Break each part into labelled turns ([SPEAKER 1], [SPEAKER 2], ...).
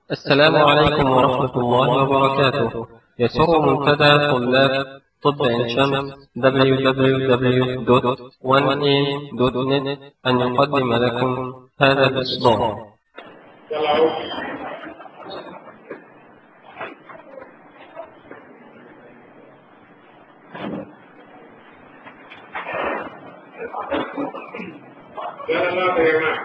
[SPEAKER 1] السلام عليكم ورحمة الله وبركاته يسر منتدى طلاب طب عين شمس www.1am.net أن يقدم لكم هذا الإصدار
[SPEAKER 2] يلا عوف يلا لا يا جماعة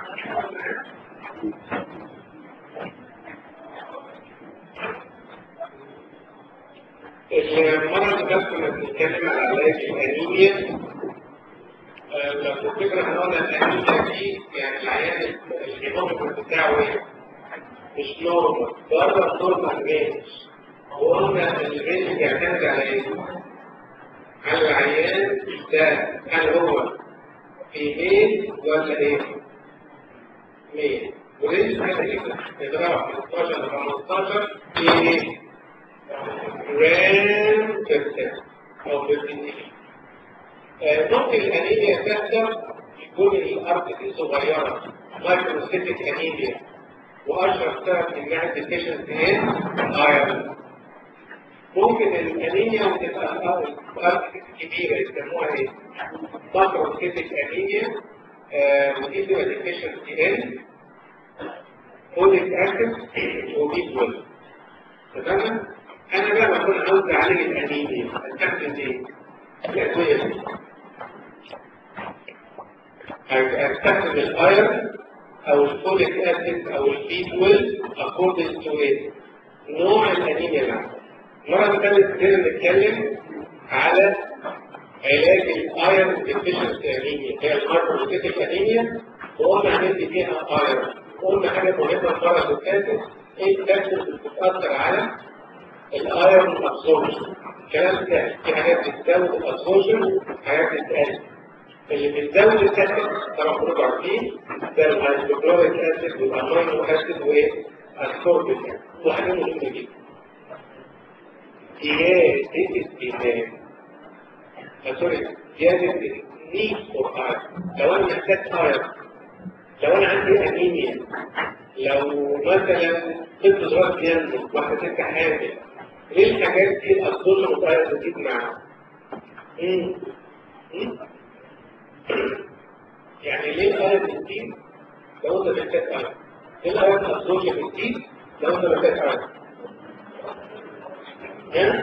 [SPEAKER 2] المرة اللي فاتت كنا بنتكلم على علاج الأنيميا آه، لو تفتكر احنا قلنا الأنيميا دي يعني العيان الهيموجلوبين بتاعه ايه؟ مش نورمال بره النورمال رينج وقلنا الرينج بيعتمد على ايه؟ على العيان ده هل هو في ميل ولا ايه؟ ميل ورينج حاجه كده يتراوح من 16 ل 15 في ايه؟ جرام بير او بير ممكن الانيميا تحصل يكون الارض دي صغيره مايكروسيتك انيميا واشهر سبب انها ديفيشنسي ايه؟ ايرون ممكن الانيميا تبقى الارض كبيره يسموها ايه؟ ماكروسيتك انيميا آه، ودي تبقى ديفيشنسي ان فوليك اسيد وبي 12 تمام؟ انا بقى بكون عاوز اعالج الانيميا استخدم ايه؟ الادويه دي استخدم الايرون او الفوليك اسيد او البي 12 according to ايه؟ نوع الانيميا اللي عندك. المره اللي فاتت ابتدينا نتكلم على علاج الايرون ديفيشنسي انيميا هي المايكروسيتيك انيميا وقلنا هندي فيها ايرون وقلنا حاجه مهمه المره اللي فاتت ايه الفاكتورز اللي بتاثر على الايرون ابسوربشن الكلام سهل في حاجات بتزود الابسوربشن حاجات بتقلل اللي بتزود الاسيد طبعا كلكم عارفين ده الهيدروكلوريك اسيد والامينو اسيد وايه السوربت وحاجه مهمه جدا زياده الاستهلاك سوري زياده النيد فور ايرون لو انا محتاج ايرون لو انا عندي انيميا لو مثلا طفل صغير بينزل واحده ست حامل ليه الحاجات دي الابسوربشن بتاعتها بتزيد معاها؟ يعني ليه الايه بتزيد لو انت محتاج ايه؟ ليه الايه الابسوربشن بتزيد لو انت محتاج ايه؟ ها؟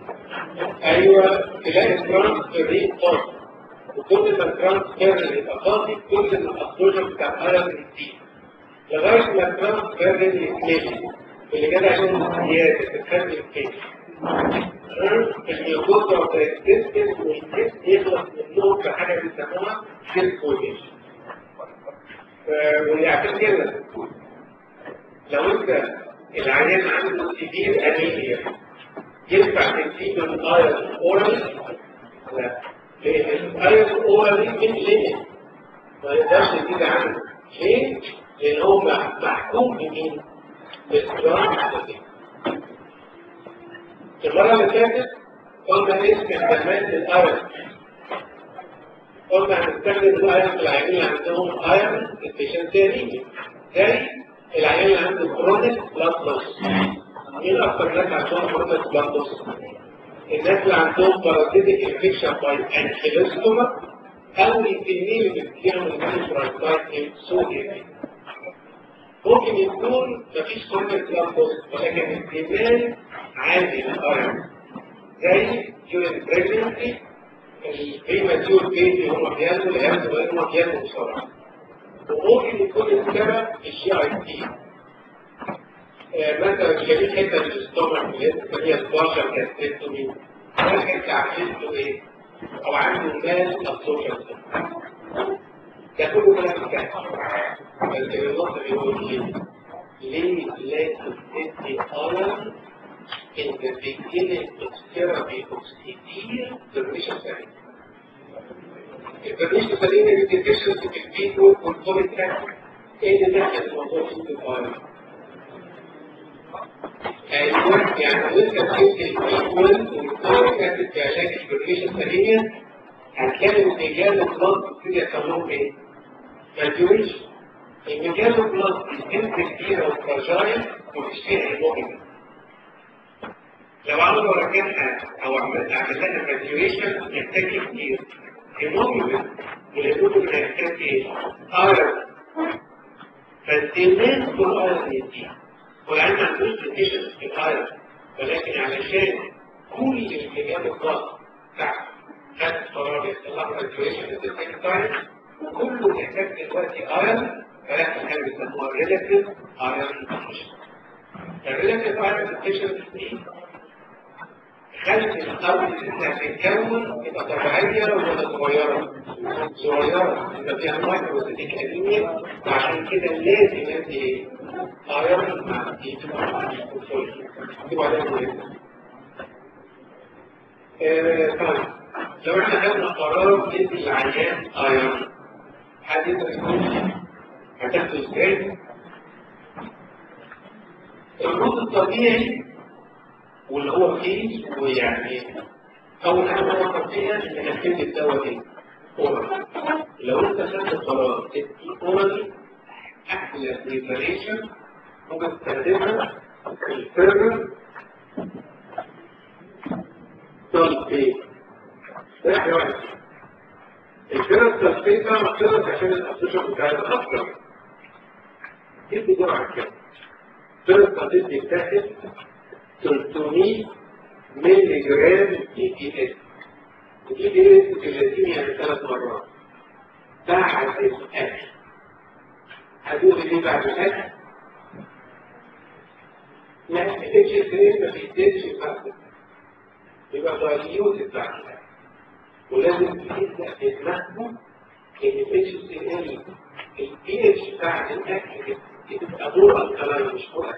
[SPEAKER 2] ايوه تلاقي ترانسفير ريت فاضي وكل ما الترانسفير يبقى فاضي كل ما الابسوربشن بتاع الايه بتزيد لغايه ما الترانسفير ريت يتمشي اللي جاب عشان زياده بتخلي الكيس الميوكوزا والتستس والكيس يخلص منهم في حاجه بيسموها سيركوليشن وعشان كده لو انت العيان عنده سيفير انيميا ينفع تديله الايرون اورال لا لان الايرون اورال من ليميت ما يقدرش يزيد عنه ليه؟ لان هو محكوم بمين؟ المرة اللي فاتت قلنا ايه استخدامات الايرون قلنا هنستخدم الايرون في العيانين اللي عندهم ايرون ديفيشنسي انيميا زي العيان اللي عنده كرونيك بلاد لوس مين اكتر ناس عندهم كرونيك بلاد لوس؟ الناس اللي عندهم بارازيتيك انفكشن باي انكيلوستوما او التنين اللي بتجيهم من الفرايتايت سوديوم ممكن يكون مفيش كونتاكت لابوس ولكن احتمال عالي للأرم زي during pregnancy البريماتيور بيبي هم بياخدوا العيال صغيرين هم بياخدوا بسرعة وممكن يكون السبب الجي اي تي مثلا شريك حته من الاستومك اللي هي 12 كاستيتومي واحد عملت ايه؟ او عنده مال ابسوربشن ده كله كلام كده بس النص بيقول ليه ليه لا تدي ايرون in the beginning of therapy of severe permission saline. البرميشن saline دي deficiency في الفيديو والفوليك acid. ايه اللي دخل الموضوع في الايرون؟ ايوه يعني وانت بتدي الفيديو والفوليك acid في علاج البرميشن saline هتلاقي الرجال البلاد بتبتدي يحصل لهم ايه؟ ماتيوريشن الميكانو بلس انت كتيرة وفراجايل مفيش فيها هيموجين لو عاوز ارجعها او اعمل اعمل لها فاتيويشن يحتاج كتير هيموجين والهيموجين هيحتاج ايه؟ ايرون فالديماند في الايرون يزيد والعلم ما عندوش ليميتيشن في الايرون ولكن علشان كل الميكانو بلس بتاع خد قرار يطلع فاتيويشن ات تايم وكله يحتاج دلوقتي ايرون فيحصل حاجه بيسموها ريلاتيف ايرون ديفيشن الريلاتيف ايرون ديفيشن دي خلت الارض انها تتكون تبقى طبيعيه ولا صغيره؟ صغيره يبقى فيها مايكروسيتيك انيميا وعشان كده لازم ادي ايرون مع الدي اكتبوا عليها مهم طيب لو احنا خدنا قرار ندي العيان ايرون حد يقدر يقول هتاخده ازاي؟ الموت الطبيعي واللي هو فيه ويعني اول حاجه بفكر فيها انك تدي الدواء دي اورال لو انت خدت قرار تدي اورال احلى بريباريشن ممكن تستخدمها في الفيرر سلفيت ده احلى واحد الفيرر سلفيت ده مقصود عشان الابسوشن بتاعتها اكتر ادي جرعه كام فيرر سلفيت بيتاخد 300 مللي جرام اي دي اس ودي دي اس كرياتين يعني ثلاث مرات بعد الاكل هتقول ليه بعد الاكل؟ لا اتش اس ايه ما بيزيدش بعد يبقى دايليوت بعد الاكل ولازم تبدا تتمكن ان الاتش اس ال البي اتش بعد الاكل يبقى دور الكلام مش دور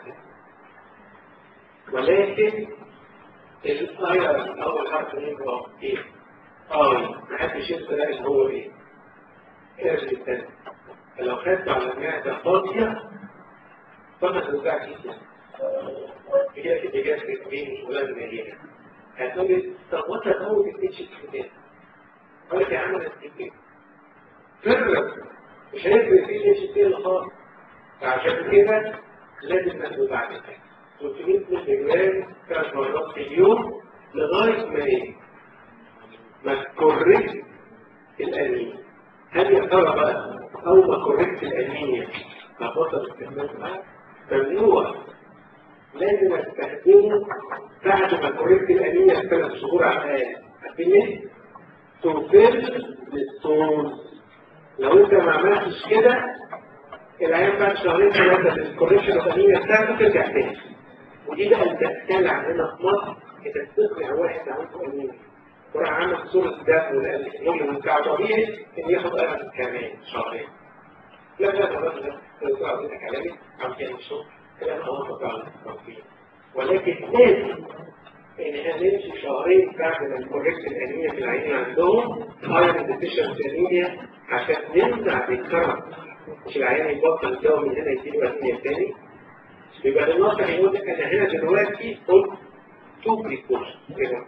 [SPEAKER 2] ولكن الاير اول حرف منه ايه؟ اي محدش ينسى ده اللي هو ايه؟ ايرلي الثاني فلو خدت على المعده فاضيه فما توزعش كده هي كده جت بين ولا هي هتقولي طب وانت تموت الاتش كده قال لك يا عم انا كده فرق مش هيفرق في الاتش كده خالص فعشان كده لازم ناخده بعد كده 300 مللي جرام ثلاث مرات في اليوم لغايه ما ايه؟ ما تكررت الانيميا هل يا ترى بقى اول ما كررت الانيميا هبطل استخدامها ممنوع لازم استخدمه بعد ما كررت الانيميا ثلاث شهور على الاقل عارفين ايه؟ توفير للصوم لو انت ما عملتش كده العيان بعد شهرين ثلاثه الكوريكشن الانيميا بتاعته ترجع تاني ودي بقى الدكتال عندنا في مصر كده تقنع واحد عنده انيميا وراح عامل صورة دم والنوم بتاعه طبيعي ان ياخد ايرون كمان شهرين لا لا لا لا لا لا كلامي عم كان الشغل كلام اوافق على التوفيق ولكن لازم ان هنمشي شهرين بعد ما نكوريكت الانيميا في العين عندهم ايرون ديفيشنسي انيميا عشان نمنع بالكرم مش العيان يبطل الجو من هنا يديله انيميا تاني يبقى الناصح يقول لك انا هنا دلوقتي قلت تو بريكوشن كده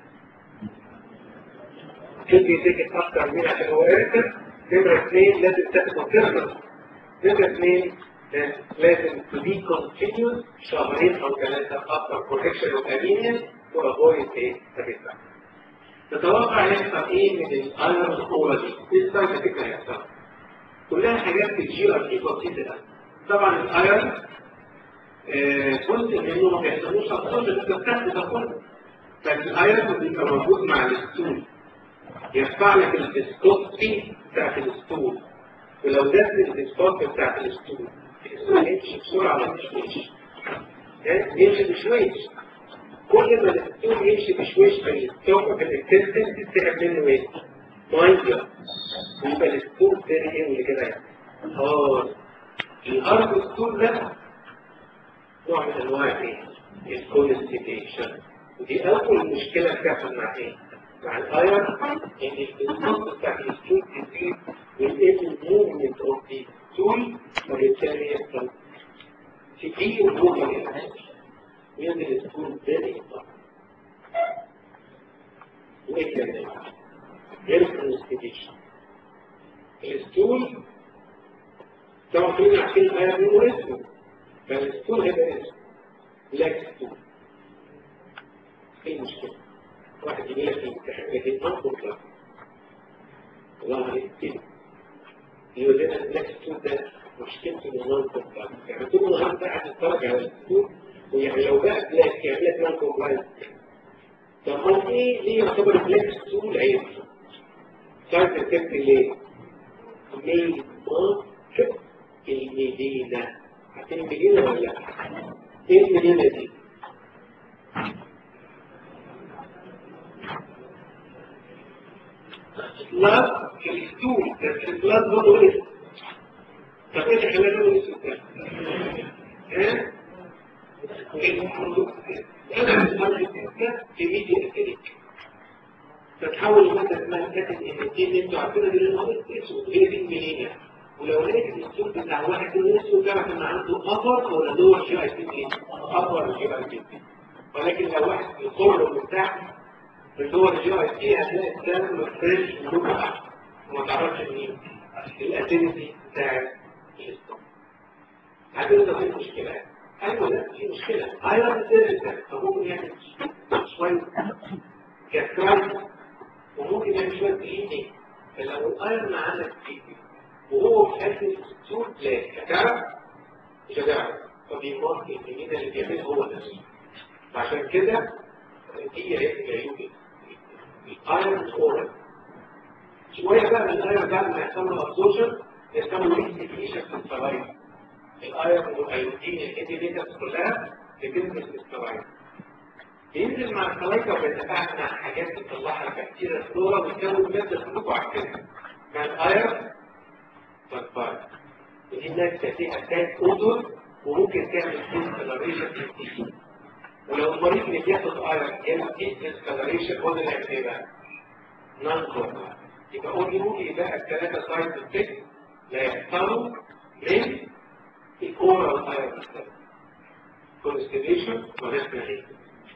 [SPEAKER 2] تدي تيكت اكتر من عشان هو يركب نمرة اثنين لازم تاخده كيرنر نمرة اثنين لازم to be continuous شهرين او ثلاثة after correction of anemia to avoid ايه الرفع تتوقع يحصل ايه من الايرون اورالي ايه السايد افكت هيحصل كلها حاجات بتجي ار ايه بسيطة طبعا الايرون جزء منه ما بيحصلوش اصلا الكتاب ده كله لكن الايرون بيبقى موجود مع الستول يرفع لك الفيسكوستي بتاعت الستول ولو ده الفيسكوستي بتاعت الستول الستول يمشي بسرعه ولا مش يمشي يمشي بشويش كل ما الستول يمشي بشويش فيستوقف الانتستين تتسحب منه ايه؟ ميه ويبقى الستول تاني ايه اللي كده يعني اه الارض الستول ده نوع من انواع ايه؟ الكونستيبيشن ودي اول مشكله بتحصل مع ايه؟ مع الايرون ان الكونست بتاع الستول تزيد ويقل الموفمنت اوف ذا ستول وبالتالي يحصل كتير موفمنت وينزل الستول تاني وايه كمان؟ غير الكونستيبيشن الستول طبعا كلنا عارفين الايرون هو اسمه فالستول هيبقى اسمه لاك ستول ايه المشكلة؟ واحد يجي لك في الامتحان لكن انظر لك الله عليك كده يقول لنا اللاك ستول ده مشكلته انه نون كومبلاينت يعني طول النهار انت قاعد تتفرج على الستول ويعني لو بقى بلاك يعمل لك نون كومبلاينت طب هو ايه ليه يعتبر بلاك ستول عيب؟ سايت التكت ليه؟ ميل مارك المدينة عارفين المدينة ولا لا؟ ايه المدينة دي؟ بلاد في الستول بس البلاد برضه اسم طب ايه اللي خلانا نقول اسم ده؟ ها؟ انا بسمع في ميديا اتريك تتحول لمادة اسمها كاتب ان دي انتوا عارفينها دي النهارده اسود هي دي الميلينا ولو لقيت الاسلوب بتاع واحد من اسود تعرف ان عنده ابر ولا دور جي اي تي بي ابر جي اي تي بي ولكن لو واحد بيصور من تحت من دور جي اي تي هتلاقي الدم فريش ولونه احمر وما تعرفش منين الاسيديتي بتاع الاسلوب عارفين ده في مشكله ايوه لا في مشكله ايرون سيرفيس فممكن يعمل شويه كاسترايت وممكن يعمل شويه بليدنج فلو الايرون عندك بليدنج وهو في حته ستور بلاك هتعرف مش هتعرف فبيمارك الجديد اللي بيعمله هو نفسه فعشان كده دي عيب العيوب الايرون اورال شويه بقى من الايرون بعد ما يحصل له ابزورشن يحصل له ريكتيفيشن في السراير الايرون والايودين الانديفيدنس كلها بتنزل في السراير ينزل مع السلايكة ويتفاعل مع حاجات بتطلعها البكتيريا الفلورا ويكون مادة كلكم عارفينها مع الايرون فالفاير ودي الناس فيها تاك اوتور وممكن تعمل ديسكالريشن في التيشو ولو المريض اللي بياخد ايرون يعمل ديسكالريشن هو اللي هيعمل ايه بقى؟ نون كورنر يبقى قول ممكن يبقى الثلاثة سايد افكت لا يحصلوا من الاورال ايرون كونستيبيشن وريسبيريشن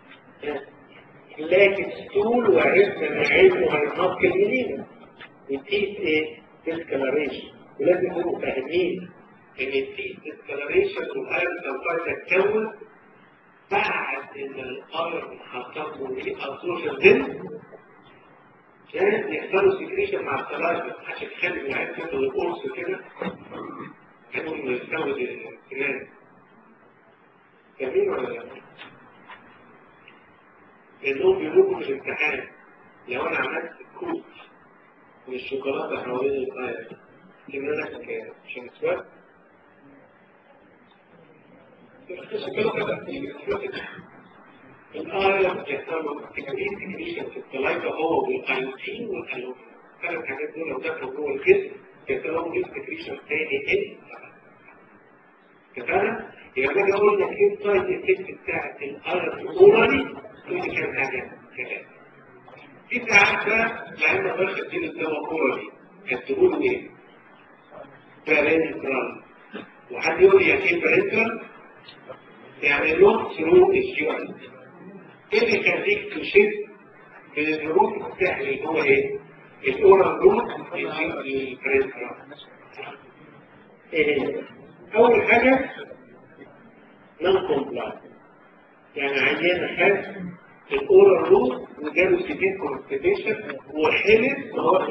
[SPEAKER 2] لكن ستول وعرفنا ان علمه هينطق المدينة التيس ايه؟ ديسكالريشن ولازم تبقوا فاهمين ان التيس ديسكالريشن والايرون سلفايد تتكون بعد ان الايرون حصل له ايه ابسورشن دم عشان يحصلوا سكريشن مع السلايفا عشان تخلي العين تاخد القرص كده هنقول نستورد السنان فاهمين ولا لا؟ لانهم بيقولوا في الامتحان لو انا عملت كوت من الشوكولاته حوالين الاير كنا انا كام عشان اسود الآية يحتمل تكريم تكريشن في الطلايفة هو والأيوتين والألومين ثلاث حاجات دول لو دخلوا جوه الجسم يحتملوا جسم تكريشن تاني إيه كفانا يبقى باجي أقول لك إيه السايد إفكت بتاعت الآية الأورالي تقول لي كام حاجة كلام في ساعات بقى لعلم بشر تدين الدواء أورالي هتقول إيه؟ بارنترال وحد يقول لي يعني إيه بارنترال؟ يعني لون ثرو الجوينت ايه اللي يخليك تشد من الروت السهل اللي هو ايه؟ الاورال روت للبريسرا ايه اول حاجه نون كومبلاي يعني عيان خد الاورال روت وجاله سيتين كونستيبيشن وحلف مواد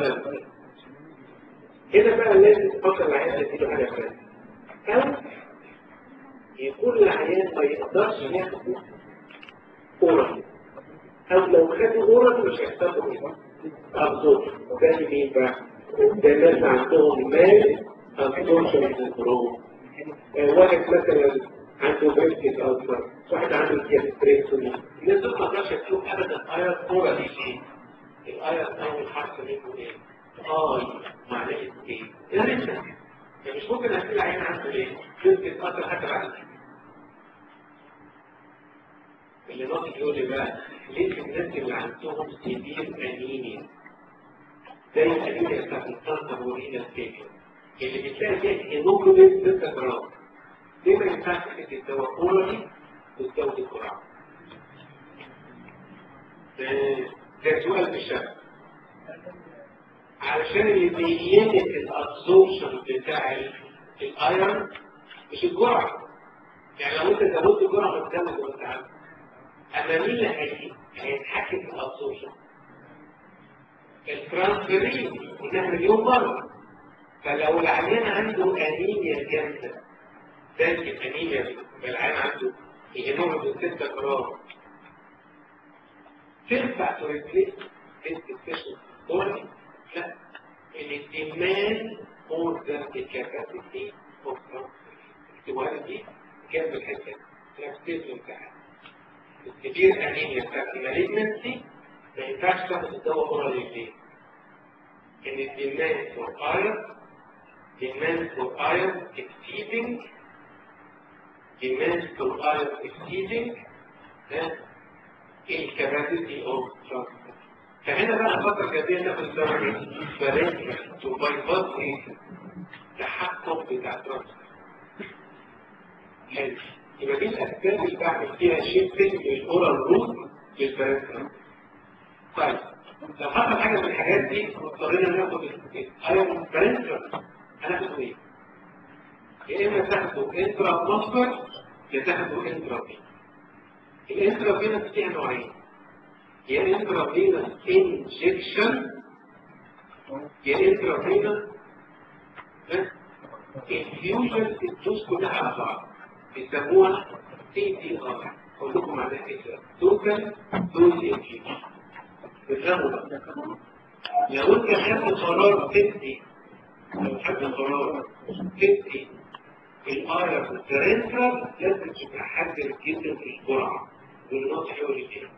[SPEAKER 2] هنا بقى لازم تفكر العيان تديله حاجه ثانيه او يكون العيان ما يقدرش ياخد اورال او لو خدوا اورال مش هيحتاجوا ايه ابزور ده مين بقى ده ناس عندهم مال ابزورشن سندروم واحد مثلا عنده بريستيك ألسر واحد عنده ديابريسوني الناس دول ما تقدرش تشوف ابدا اير اورال ليه الاير اول حرف منه ايه اي معناه ايه ده لسه مش ممكن هتلاقي العين عنده ايه يمكن اثر حتى بعد اللي ناقص يقول لي بقى ليه الناس اللي عندهم سيفير انيميا زي الانيميا بتاعت الكانسر والرينا ستيجن اللي بتلاقي فيها هيموجلوبين 6 جرام ليه ما ينفعش تدي الدواء اورالي وتزود الجرعه؟ ده سؤال بالشكل علشان اللي بيلمت الابسوربشن بتاع الايرون مش الجرعه يعني لو انت زودت الجرعه ما تزود وانت عارف اما مين اللي هي- هيتحكم في الابسورشن الترانسفيرين قلناها مليون مره فلو العيان عنده انيميا جامده زي الانيميا دي العيان عنده هيموجلوبين 6 جرام تنفع تريبليس السيشن دوري لا الديمان more than the capacity of اكتبوها لي دي جنب الحته تركيز بتاعها الكبير انيميا بتاعت المالجنسي ما ينفعش تاخد الدواء اورال ليه؟ ان الديمان فور ايرون demand for iron exceeding demand for iron exceeding the incapacity of transport. فهنا بقى الفترة الجديدة ناخد الدواء فرنسا تو باي باس ايه؟ تحكم بتاع ترانسفير. حلو. يبقى دي الأسباب اللي بعمل فيها شيفتنج من الأورال روت للفرنسا. طيب لو حصل حاجة من الحاجات دي اضطرينا ناخد الايرون فرنسا هناخده ايه؟ يا اما تاخده انترا مصدر يا تاخده انترا فين الانترا فينس فيها نوعين يا انترا فينس انجكشن يا انترا فينس انفيوجن الدوز كلها على بعض بيسموها تي تي ار اقول لكم معناها ايه توتال دوز انفيوجن افهموا بقى لو انت خدت قرار تدي لو خدت قرار تدي الاير الترنترال لازم تبقى حذر جدا في الجرعه والنصح يقول كده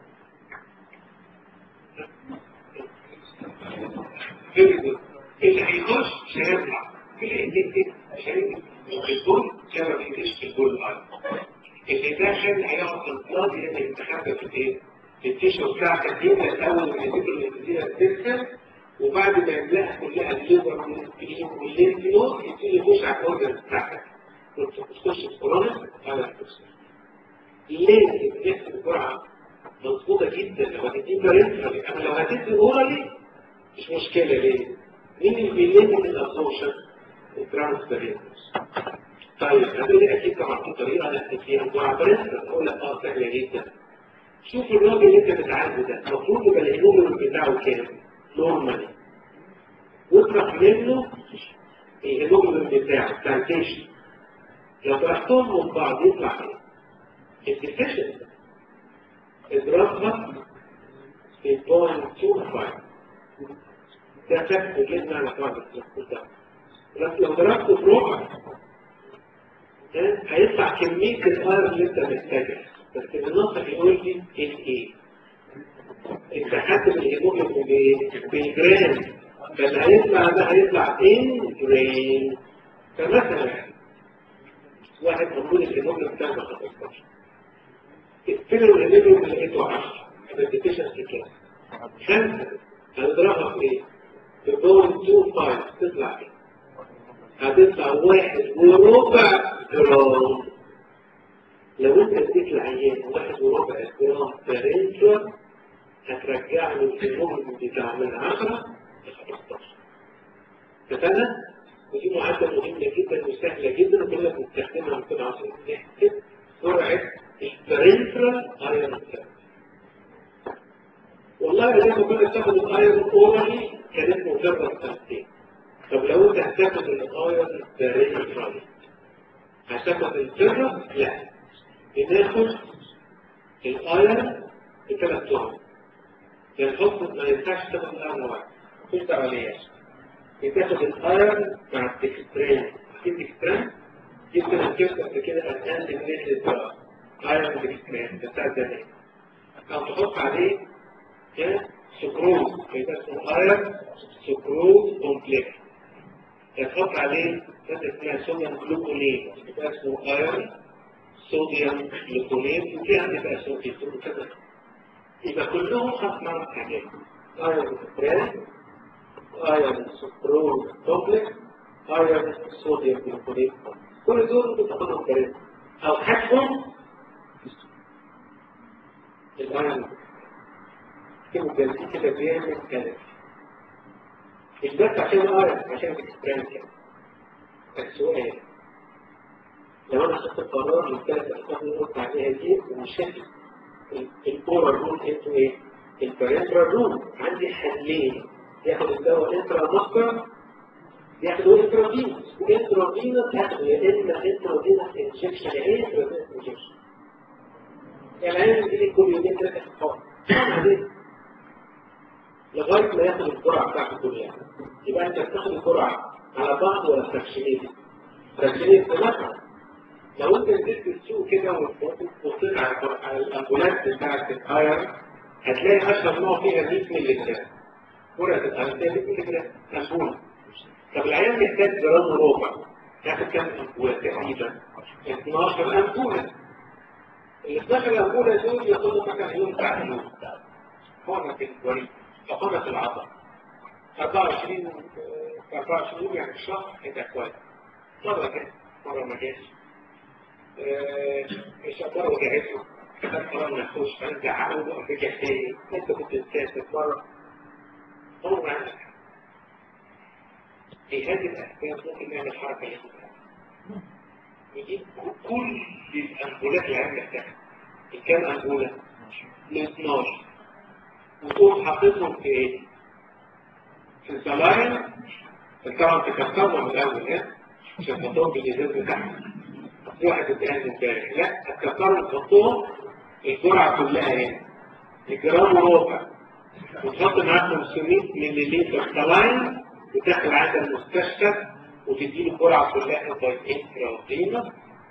[SPEAKER 2] فيري جود اللي هيخش مش هيطلع في الانتيك مش هيطلع في الجول كان ما بيجيش في الجول الاير اللي داخل هيقعد في الفاضي لان يتخبى في الايه؟ في التيشو بتاعتك دي الاول من يجيب المدينه ترسل وبعد ما يملاها كلها الليبر والسكرين واللينف نود يبتدي يخش على الاورجن بتاعتك كنت بتخش في كورونا على التوكسين لازم تحسب الجرعه مظبوطه جدا لو هتدي برنترالي اما لو هتدي اورالي مش مشكله ليه؟ مين اللي بيلازم الابسورشن؟ الترانسفيرنس طيب هتقول لي اكيد طبعا في طريقه نحسب فيها الجرعه برنترال اقول لك اه سهله جدا شوف الراجل اللي انت بتعالجه ده المفروض يبقى الهيموجلوبين بتاعه كام؟ نورمالي واطرح منه الهيموجلوبين بتاعه بتاع البيشنت لو طرحتهم من بعض يطلع ايه؟ الديفيشن اضربها في 0.25 ده شكل جدا على بعض الترانسبورتات بس لو ضربته في ربع ده هيطلع كمية الأير اللي انت محتاجها بس النص بيقول لي ايه ايه انت حاسب الهيموجلوبين بايه؟ بالجرام فاللي هيطلع ده هيطلع ان جرام فمثلا واحد المفروض الهيموجلوبين بتاعه 15 الفيلم الهيموجلوبين اللي لقيته 10 يبقى الديفيشنسي كام؟ خمسة هنضربها في ايه؟ في بون 25 تطلع ايه؟ هتطلع واحد وربع جرام لو انت اديت العيان واحد وربع جرام بارنترا هترجع له الهيموجلوبين بتاعه من 10 ل 15 اتفقنا؟ ودي معادله مهمه جدا وسهله جدا وكلنا بنستخدمها في كده عشان نحسب سرعه البارنترا ايرون والله لما كنا بتاخد الايرون اورالي كان اسمه جرب سنتين طب لو انت هتاخد الايرون بارنترا هتاخد الجرب؟ لا بناخد الايرون بثلاث طرق الحكم ما ينفعش تاخد الايرون واحد كنت عمليات بتاخد الايرون مع الدكسترين الدكسترين يمكن هتكتب قبل كده الان ديجريد ايرون دكسترين بتاع زمان او تحط عليه سكروز يبقى اسمه ايرون سكروز كومبلكس تحط عليه ماده اسمها صوديوم جلوكونيت يبقى اسمه ايرون صوديوم جلوكونيت وفي عندي بقى صوديوم كده يبقى كلهم خمس حاجات ايرون دكسترين ايرون سكروز كومبلكس ايرون صوديوم جلوكونيت كل دول بتاخدهم ثلاثه او حاجهم الايرون كده جنبي كده بيعمل ثلاثه مش بس عشان الايرون عشان الاكستران كده السؤال لو انا خدت القرار من ثلاث احكام اللي قلت عليها دي ومشيت الاورال رول انتو ايه؟ البرينترال رول عندي حلين ياخد الدواء انترا مصدر ياخدوا انترافينوس وانترافينوس ياخدوا يا اما انترافينوس انجكشن يا ايه انترافينوس انجكشن يعني عايز يجي كل يومين ثلاثة أسبوع لغاية ما ياخد الجرعة بتاعته كلها يبقى أنت بتاخد الجرعة على بعض ولا فراكشنين فراكشنين ثلاثة لو أنت نزلت السوق كده وبصيت على الأمبولات بتاعت الآير هتلاقي أشهر نوع فيها 100 مللي جرام جرعة الآير فيها 100 مللي جرام أمبولة طب العيان محتاج جرام وربع ياخد كام أمبولة تقريبا 12 أمبولة ال 12 أمبولة دول ياخدوا مثلا يوم بعد يوم مرة في الوريد فقرة في العضل 24 24 يوم يعني الشهر هيبقى كويس مرة جه مرة ما جاش مش مرة وجعته خد قرار ما يخش فانت عقله رجع تاني انت كنت بتسافر مرة هو ما عندك في هذه الأسباب ممكن نعمل حركة لكم نجيب كل الأنبولات اللي عندك تحت الكام أنبولة؟ من 12 وتقوم حاططهم في ايه؟ في الزلاين طبعا تكسرهم الأول ها عشان تحطهم في الإزاز بتاعهم في واحد اتقال امبارح لا هتكسرهم تحطهم الجرعة كلها هنا الجرام وربع وتحط معاه 500 مللي زلاين وتاخد عند المستشفى وتديله الجرعة كلها باي انتراوتينوس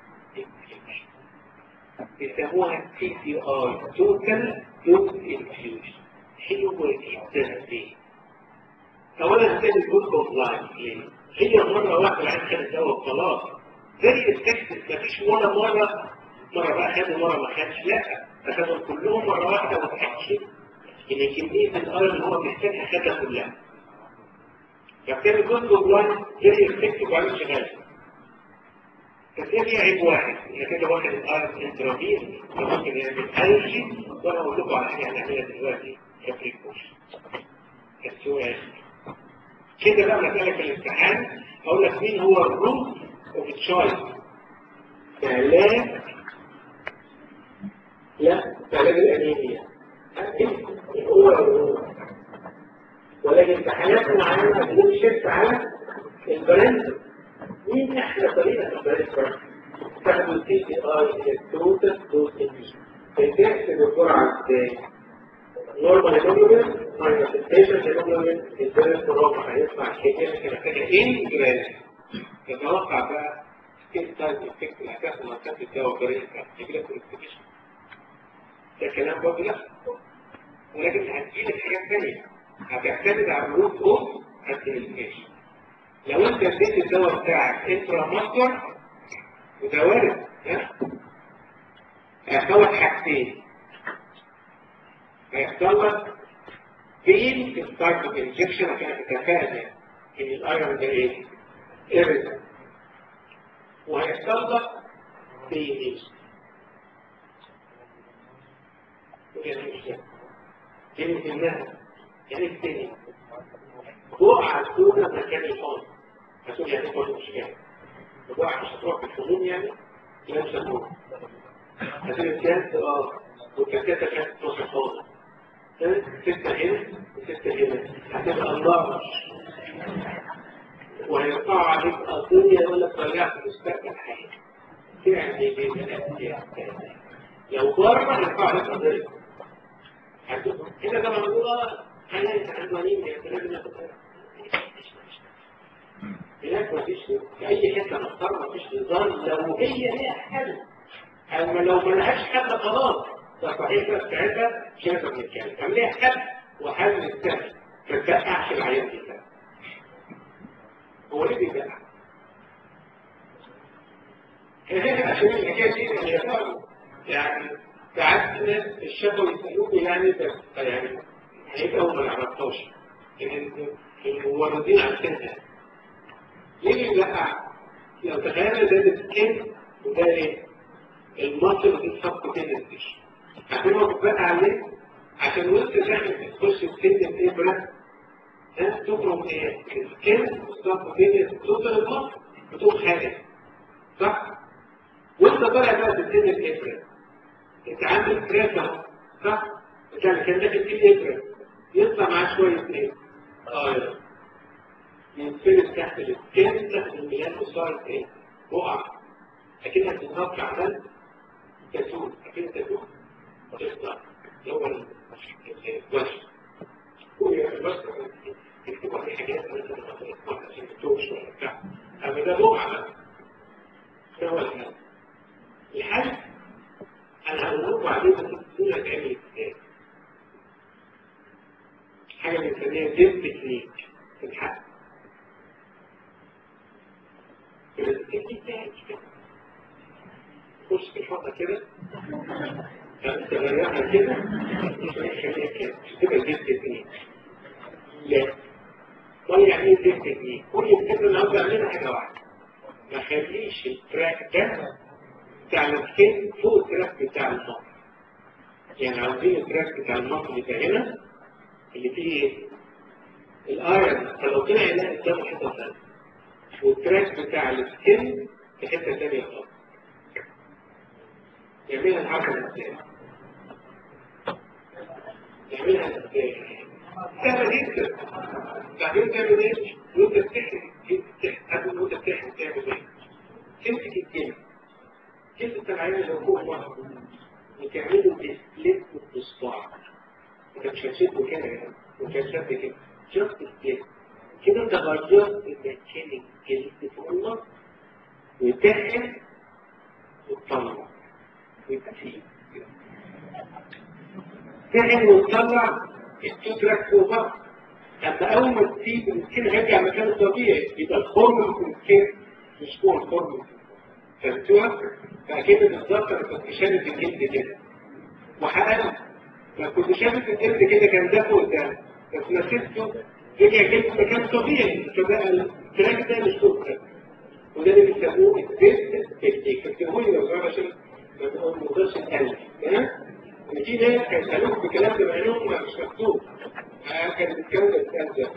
[SPEAKER 2] بيسموها تي سي اي توتال دوز انفيوجن حلوة جدا دي اولا هتلاقي الجزء اوف لاين ليه؟ هي مرة واحدة العين خد الدواء وخلاص زي التكسس مفيش ولا مرة مرة بقى خد ومرة ما خدش لا اخدهم كلهم مرة واحدة وتأكد ان كمية الايرون اللي هو محتاجها خدها كلها فكان الجزء اوف لاين زي التكسس وعليه شغال بس هي فيها عيب واحد انك انت واخد الايرون انترافيز فممكن يعمل الرجي وانا اقول لكم على حاجه هنعملها دلوقتي كفريكوش السؤال كده بقى مسألة في الامتحان اقول لك مين هو الروت اوف تشايلد علاج لا علاج الانيميا هو الروت ولكن امتحانات معينة بدون شفت على البراند مين احلى طريقة في البراند تاخدوا السي تي اي التوتال دوز بتحسب الجرعة ازاي؟ نورمال هيموجلوبين ماينس البيشنت هيموجلوبين الدرس مربع هيطلع كده كده كده ان جرام تتوقع بقى كيف تايب افكت الاساس لما كانت الدواء طريقة تجيلك كونستيبيشن ده كلام برضه لا ولكن هتجيلك حاجات ثانية هتعتمد على الروت اوف ادمنستريشن لو انت اديت الدواء بتاعك انترا ماستر وده وارد ها هيحصل لك حاجتين هيحصل لك بين في ستارت الانجكشن عشان تتفادى ان الايرون ده ايه؟ ارزق وهيحصل لك بين يعني مش كلمة انها يعني التاني وقع السودة مكان الفاضي هتقول يعني فاضي مش كام وقع مش هتروح في الحموم يعني لا مش هتروح هتقول الكاس اه والكاسات كانت نص فاضي ستة هنا وستة هنا هتبقى الله وهيرفعوا عليك قضية يقول لك رجعت مستقبل حياتي يعني بيبقى لو بره هيرفعوا عليك قضية هنا طبعا بيقول اه انا عنوانين يا لازم ناخد هناك مفيش في اي حته محترمه مفيش نظام لو هي ليها حل اما لو ما لهاش حل خلاص ده صحيح بس ساعتها مش هنقدر نتكلم كان ليها حل وحل السهل ما تدقعش العيان دي هو ليه بيدقع؟ عشان الحكايه دي يعني ساعات الناس الشفوي يسالوني يعني بس يعني هيبقى ما نعرفهاش الموردين عارفينها ليه بيدقع؟ لو تخيلنا ده السكين وده ايه؟ المصر دي صفقة تنسيش عشان هو بتبقى عليه عشان وانت داخل تخش السن الابرة ها تخرج ايه؟ السكين والصفقة تنسيش توصل المصر بتقوم خارج صح؟ وانت طالع بقى تبتدي الابره انت عندك كراسه صح؟ انت كان داخل فيه ابره يطلع معاه شويه ايه؟ اه ينفرد تحت السكين تحت الميلان وصارت ايه؟ وقع اكنها بتتنطط عمال تاتون اكن تاتون وتطلع اللي هو الوش هو الوش يكتبوا عليه حاجات مثلا تطلع عشان تتوب شويه بتاع اما ده وقع بقى ده هو الحل الحل انا هقول لكم عليه بس تقول هتعمل ازاي حاجه بنسميها ديب تكنيك في الحل التكنيك ده تخش في الحوضه كده تغيرها كده خليها كده تبقى ديب تكنيك لا طيب يعني ايه ديب تكنيك كل الفكره اللي عاوز اعملها حاجه واحده ما خليش التراك ده بتاع السكين فوق التراك بتاع المصر يعني عاوزين التراك بتاع المصر اللي هنا اللي فيه ايه؟ الايرن فلو طلع يلاقي قدامه حته ثانيه والتراك بتاع السكين في حته ثانيه خالص يعملها الحركه ازاي؟ يعملها ازاي؟ سهله جدا بعدين تعمل ايه؟ وانت بتحرق قبل ما انت بتحرق تعمل ايه؟ تمسك الجلد جلد التبعية اللي فوق بعض وتعمله ديسبليت بالصباع انت مش هتشده كده يعني مش هتشد كده شفت الجلد كده انت غيرت مكان الجلد فوق الله وتحرق وتطلع وتسيب تحرق وتطلع التوتراك فوق بعض اما اول ما تسيب السكين هيرجع مكانه الطبيعي يبقى الخرم في السكين مش هو الخرم فهمتوها؟ فاكيد بالظبط انا كنت شادد الجلد كده وحققت لو كنت شادد الجلد كده كان ده فوق ده بس ما سبته رجع جلد مكان طبيعي فبقى التراك ده مش فوق ده وده اللي بيسموه الديست تكنيك فاكتبوا لي لو سمحت عشان ما نقدرش نقلب ها؟ ان في ناس هيسالوك بكلام ده بعينهم مش مكتوب كان بيتكلم الكلام ده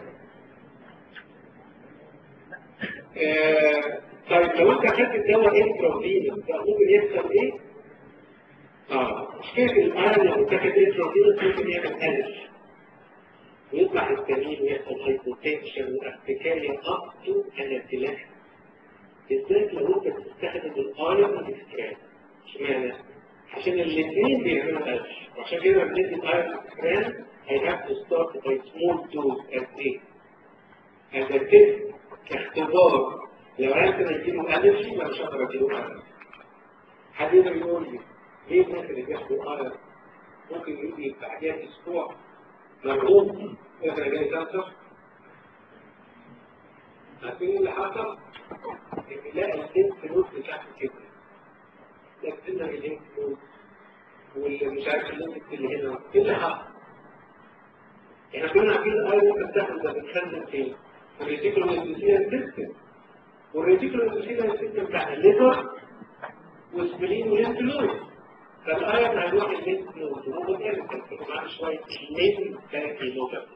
[SPEAKER 2] طيب لو انت اخدت الدواء انترافينوس ده ممكن يحصل ايه؟ اه مشكله الايرون لو اتاخد انترافينوس ممكن يعمل الف ويطلع التنين ويحصل هايبوتنشن وارتكاريا اب تو انابتلاك بالذات لو انت بتستخدم الايرون اكستران اشمعنى؟ عشان الاثنين بيعملوا الف وعشان كده لما بندي الايرون اكستران I have to start by small dose as a as a test كاختبار لو عرفت ان اديله الرجي ما مش هقدر اديله الرجي حد يقدر يقول لي ليه الناس اللي بياخدوا ارج ممكن يجي بعدها اسبوع مرعوب يقول انا جاي كانسر عارفين اللي حصل؟ ان لا الانف نود بتاعته كده لكننا الانف نود واللي مش عارف اللينك اللي هنا ايه اللي حصل؟ احنا كنا عارفين الاول بتاخد ده بتخزن فين؟ في الريتيكولو اندوثيليال سيستم والريتيكولو اندوثيليال سيستم بتاع الليفر والسبلين والليمف نود فالايرن هيروح الليمف نود وهو بيعمل كده معاه شويه ليمف كيلوجرام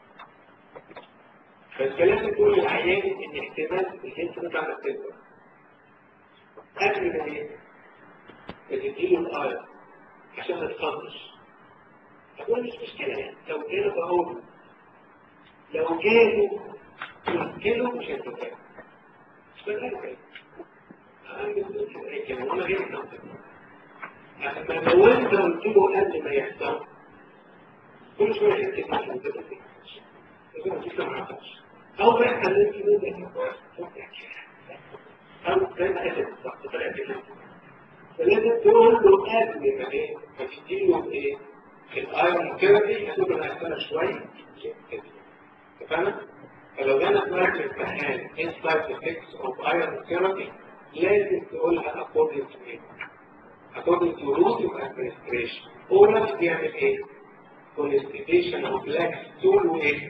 [SPEAKER 2] فالكلام تقول للعيان ان احتمال الليمف نود عندك تكبر قبل ما ايه؟ تديله الايرن عشان ما تخلصش أقول مش مشكلة يعني لو جاله بقول لو جاله يمكنه مش هيتفاهم مش بقى عندي كده وانا غير أما لو انت قلت له قبل ما يحصل كل شوية يحكي مش متفق لازم تفهم ما حصلش أو بقى خليك كده أو زي ما قالت بالظبط طلعت كده فلازم تقول له قبل ما ايه ما تديله ايه الايرون ثيرابي هتقول له هستنى شويه تفهم فلو جانا في مركز امتحان انسايد افكتس اوف ايرون ثيرابي لازم تقولها according to ايه according to route of administration اورال بيعمل ايه constipation of black stool وايه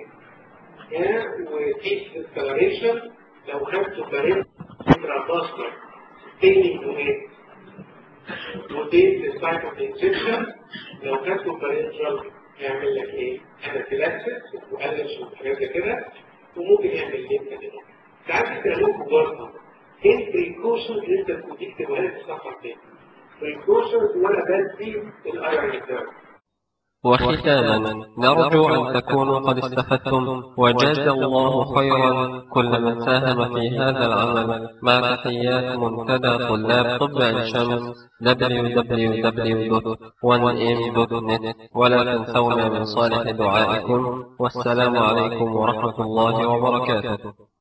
[SPEAKER 2] وتيس discoloration لو خدته برين intramuscular staining وايه وديت للسايت اوف انجكشن لو خدته برينترال يعمل لك ايه؟ انافيلاكسس وقلش وحاجات زي كده وممكن يعمل ليمفا ساعات يسالوكوا برضه ايه البريكوشنز اللي انت بتكتبها لي في الصفحه دي البريكوشنز وانا بدي الايرون بتاعي
[SPEAKER 1] وختاما نرجو أن تكونوا قد استفدتم وجاز الله خيرا كل من ساهم في هذا العمل مع تحيات منتدى طلاب طب عين شمس www.1m.net ولا تنسونا من صالح دعائكم والسلام عليكم ورحمة الله وبركاته